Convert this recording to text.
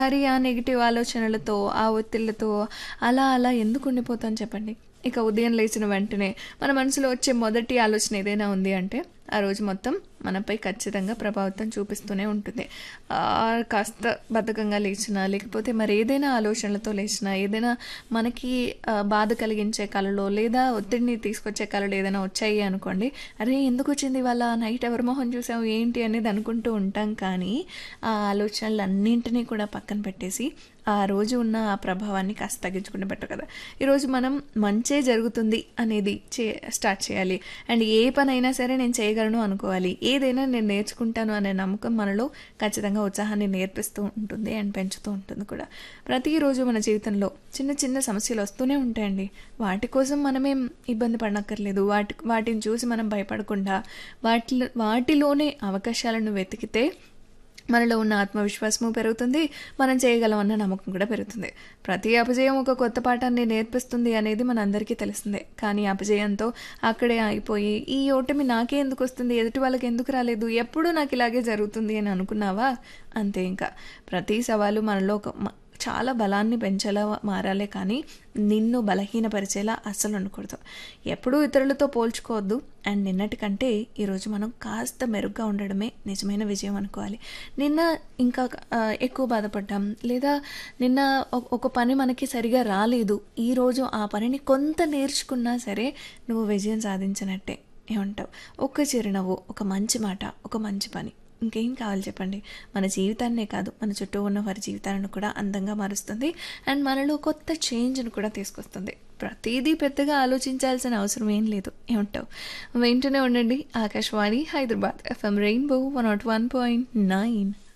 మరి ఆ నెగిటివ్ ఆలోచనలతో, ఆ ఒత్తిళ్ళతో అలా అలా ఎందుకు ఉండిపోతాం చెప్పండి? ఇక ఉదయం లేచిన వెంటనే మన మనసులో వచ్చే మొదటి ఆలోచన ఏదైనా ఉంది అంటే, ఆ రోజు మొత్తం మనపై ఖచ్చితంగా ప్రభావితం చూపిస్తూనే ఉంటుంది. ఆహ్, కాస్త బద్ధకంగా లేచినా, లేకపోతే మరేదైనా ఆలోచనలతో లేచినా, ఏదైనా మనకి ఆహ్, బాధ కలిగించే కలలో, లేదా ఒత్తిడిని తీసుకొచ్చే కలలు ఏదైనా వచ్చాయి అనుకోండి, అరే! ఎందుకొచ్చింది ఇవాళ? నైట్ ఎవరి మొహం చూసావు? ఏంటి? అనేది అనుకుంటూ ఉంటాం కానీ, ఆ ఆలోచనలన్నింటినీ కూడా పక్కన పెట్టేసి, ఆ రోజు ఉన్న ఆ ప్రభావాన్ని కాస్త తగ్గించుకుంటే బెటర్ కదా! ఈరోజు మనం మంచే జరుగుతుంది అనేది చే స్టార్ట్ చేయాలి. అండ్ ఏ పనైనా సరే నేను చేయగలను అనుకోవాలి. ఏదైనా నేను నేర్చుకుంటాను అనే నమ్మకం మనలో ఖచ్చితంగా ఉత్సాహాన్ని నేర్పిస్తూ ఉంటుంది అండ్ పెంచుతూ ఉంటుంది కూడా. ప్రతిరోజు మన జీవితంలో చిన్న చిన్న సమస్యలు వస్తూనే ఉంటాయండి. వాటి కోసం మనమేం ఇబ్బంది పడనక్కర్లేదు. వాటి వాటిని చూసి మనం భయపడకుండా వాటిలో వాటిలోనే అవకాశాలను వెతికితే మనలో ఉన్న ఆత్మవిశ్వాసము పెరుగుతుంది. మనం చేయగలం అన్న నమ్మకం కూడా పెరుగుతుంది. ప్రతి అపజయం ఒక కొత్త పాఠాన్ని నేర్పిస్తుంది అనేది మనందరికీ తెలిసిందే. కానీ అపజయంతో అక్కడే ఆగిపోయి, ఈ ఓటమి నాకే ఎందుకొస్తుంది? ఎదుటి వాళ్ళకి ఎందుకు రాలేదు? ఎప్పుడూ నాకు ఇలాగే జరుగుతుంది అని అనుకున్నావా? అంతే ఇంకా. ప్రతి సవాలు మనలో ఒక మ చాలా బలాన్ని పెంచేలా మారాలే కానీ, నిన్ను బలహీనపరిచేలా అస్సలు ఉండకూడదు. ఎప్పుడూ ఇతరులతో పోల్చుకోవద్దు. అండ్ నిన్నటి కంటే ఈరోజు మనం కాస్త మెరుగ్గా ఉండడమే నిజమైన విజయం అనుకోవాలి. నిన్న ఇంకా ఆహ్, ఎక్కువ బాధపడ్డాం. లేదా నిన్న ఒ ఒక పని మనకి సరిగా రాలేదు. ఈరోజు ఆ పనిని కొంత నేర్చుకున్నా సరే నువ్వు విజయం సాధించినట్టే. ఏమంటావు? ఒక్క చిరునవ్వు, ఒక మంచి మాట, ఒక మంచి పని. ఇంకేం కావాలి చెప్పండి? మన జీవితాన్నే కాదు, మన చుట్టూ ఉన్న వారి జీవితాలను కూడా అందంగా మారుస్తుంది. అండ్ మనలో కొత్త చేంజ్‌ని కూడా తీసుకొస్తుంది. ప్రతీదీ పెద్దగా ఆలోచించాల్సిన అవసరం ఏం లేదు. ఏమంటావు? వింటూనే ఉండండి ఆకాశవాణి హైదరాబాద్ ఎఫ్ఎం రెయిన్బో 101.9